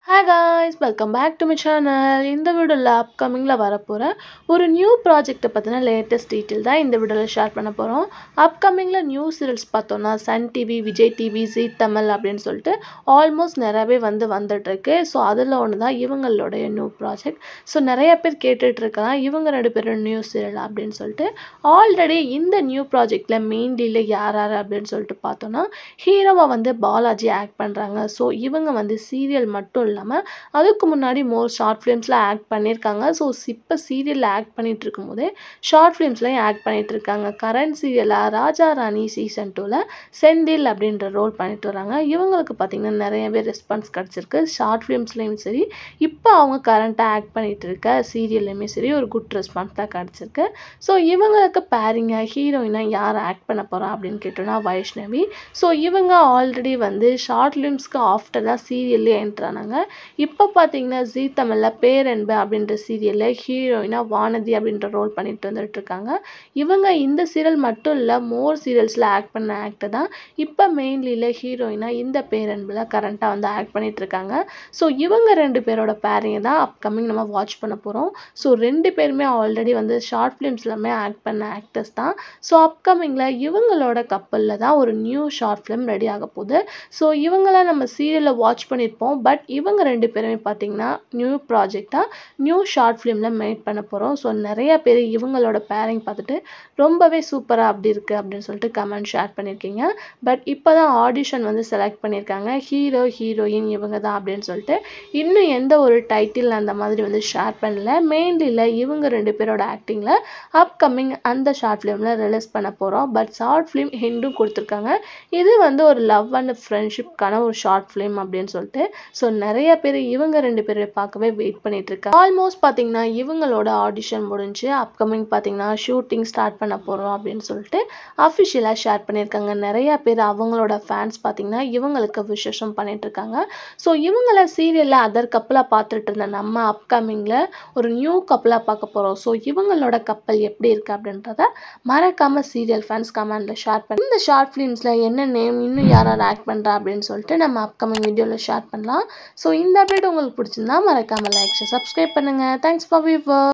hi guys welcome back to my channel இந்த வீடியோவில் அப்கமிங்கில் வரப்போகிற ஒரு நியூ ப்ராஜெக்ட்டை பற்றின லேட்டஸ்ட் டீட்டெயில் தான் இந்த வீடியோவில் ஷேர் பண்ண போகிறோம் அப்கமிங்கில் நியூ சீரியல்ஸ் பார்த்தோன்னா Sun TV Vijay TV Zee Tamil அப்படின்னு சொல்லிட்டு ஆல்மோஸ்ட் நிறையவே வந்து வந்துட்டுருக்கு ஸோ அதில் ஒன்று தான் இவங்களுடைய நியூ ப்ராஜெக்ட் ஸோ நிறைய பேர் கேட்டுட்ருக்கலாம் இவங்க ரெண்டு பேரும் நியூ சீரியல் அப்படின்னு சொல்லிட்டு ஆல்ரெடி இந்த நியூ ப்ராஜெக்டில் மெயின் லீடில் யார் யார் அப்படின்னு சொல்லிட்டு பார்த்தோன்னா ஹீரோவாக வந்து பாலாஜி ஆக்ட் பண்ணுறாங்க ஸோ இவங்க வந்து சீரியல் மட்டும் இல்லாமல் அதுக்கு முன்னாடி மோர் ஷார்ட் ஃபிலிம்ஸில் ஆக்ட் பண்ணியிருக்காங்க ஸோ இப்போ சீரியலில் ஆக்ட் பண்ணிகிட்டு இருக்கும்போதே ஷார்ட் ஃபிலிம்ஸ்லையும் ஆக்ட் பண்ணிகிட்டு இருக்காங்க கரண்ட் சீரியலாக ராஜா ராணி சீசன் டூவில் செந்தில் அப்படின்ற ரோல் பண்ணிட்டு வராங்க இவங்களுக்கு பார்த்திங்கன்னா நிறையவே ரெஸ்பான்ஸ் கிடச்சிருக்கு ஷார்ட் ஃபிலிம்ஸ்லேயும் சரி இப்போ அவங்க கரண்ட்டாக ஆக்ட் பண்ணிகிட்டு இருக்க சீரியல்லையுமே சரி ஒரு குட் ரெஸ்பான்ஸ் தான் கிடச்சிருக்கு ஸோ இவங்களுக்கு பேரிங்காக ஹீரோயினாக யார் ஆக்ட் பண்ண போகிறா அப்படின்னு கேட்டோன்னா வைஷ்ணவி ஸோ இவங்க ஆல்ரெடி வந்து ஷார்ட் ஃபிலிம்ஸ்க்கு ஆஃப்டர் தான் சீரியல்லே என்ட்ரு ஆனாங்க இப்போ பார்த்தீங்கன்னா ஜீ தமிழில் பேரன்பு அப்படின்ற சீரியலில் ஹீரோயினாக வானதி அப்படின்ற ரோல் பண்ணிட்டு வந்துட்டு இருக்காங்க இவங்க இந்த சீரியல் மட்டும் இல்லை மோர் சீரியல்ஸில் ஆக்ட் பண்ண ஆக்டர் தான் இப்போ மெயின்லியில் ஹீரோயினாக இந்த பேரன்பில் கரண்ட்டாக வந்து ஆக்ட் பண்ணிட்டு இருக்காங்க ஸோ இவங்க ரெண்டு பேரோட பேரிங்கை தான் அப்கமிங் நம்ம வாட்ச் பண்ண போகிறோம் ஸோ ரெண்டு பேருமே ஆல்ரெடி வந்து ஷார்ட் ஃபிலிம்ஸ்லாமே ஆக்ட் பண்ண ஆக்டர்ஸ் தான் ஸோ அப்கமிங்கில் இவங்களோட கப்பலில் தான் ஒரு நியூ ஷார்ட் ஃபிலிம் ரெடி ஆக போகுது ஸோ இவங்கள நம்ம சீரியலில் வாட்ச் பண்ணியிருப்போம் பட் இவங்க ரெண்டு பேருமே பார்த்தீங்கன்னா நியூ ப்ராஜெக்டாக நியூ ஷார்ட் ஃபிலிமில் மேட் பண்ண போகிறோம் ஸோ நிறைய பேர் இவங்களோட பேரிங் பார்த்துட்டு ரொம்பவே சூப்பராக அப்படி இருக்குது அப்படின்னு சொல்லிட்டு கமெண்ட் ஷேர் பண்ணியிருக்கீங்க பட் இப்போ தான் ஆடிஷன் வந்து செலக்ட் பண்ணியிருக்காங்க ஹீரோ ஹீரோயின் இவங்க தான் அப்படின்னு சொல்லிட்டு இன்னும் எந்த ஒரு டைட்டில் அந்த மாதிரி வந்து ஷேர் பண்ணல மெயின்லியில் இவங்க ரெண்டு பேரோட ஆக்டிங்கில் அப்கமிங் அந்த ஷார்ட் ஃபிலிமில் ரிலீஸ் பண்ண போகிறோம் பட் ஷார்ட் ஃபிலிம் ஹிண்டும் கொடுத்துருக்காங்க இது வந்து ஒரு லவ் அண்ட் ஃப்ரெண்ட்ஷிப்கான ஒரு ஷார்ட் ஃபிலிம் அப்படின்னு சொல்லிட்டு ஸோ நிறைய பேர் இவங்க ரெண்டு பேரை பார்க்கவே வெயிட் பண்ணிட்டு இருக்காங்க ஆல்மோஸ்ட் பார்த்தீங்கன்னா இவங்களோட ஆடிஷன் முடிஞ்சு அப்கமிங் பார்த்தீங்கன்னா ஷூட்டிங் ஸ்டார்ட் பண்ண போகிறோம் அப்படின்னு சொல்லிட்டு அஃபிஷியலாக ஷேர் பண்ணியிருக்காங்க நிறைய பேர் அவங்களோட ஃபேன்ஸ் பார்த்தீங்கன்னா இவங்களுக்கு விசேஷம் பண்ணிட்டு இருக்காங்க ஸோ இவங்கள சீரியலில் அதர் கப்பலாக பார்த்துட்டு இருந்த நம்ம அப்கமிங்கில் ஒரு நியூ கப்பலாக பார்க்க போகிறோம் ஸோ இவங்களோட கப்பல் எப்படி இருக்குது அப்படின்றத மறக்காமல் சீரியல் ஃபேன்ஸ் கமெண்டில் ஷேர் பண்ணி இந்த ஷார்ட் ஃபிலிம்ஸில் என்ன நேம் இன்னும் யார் யார் ஆக்ட் பண்ணுறா அப்படின்னு சொல்லிட்டு நம்ம அப்கமிங் வீடியோவில் ஷேர் பண்ணலாம் ஸோ இந்த அப்டேட் உங்களுக்கு பிடிச்சிருந்தா மறக்காமல் லைக் சப்ஸ்கிரைப் பண்ணுங்கள் தேங்க்ஸ் ஃபார் வியூவர்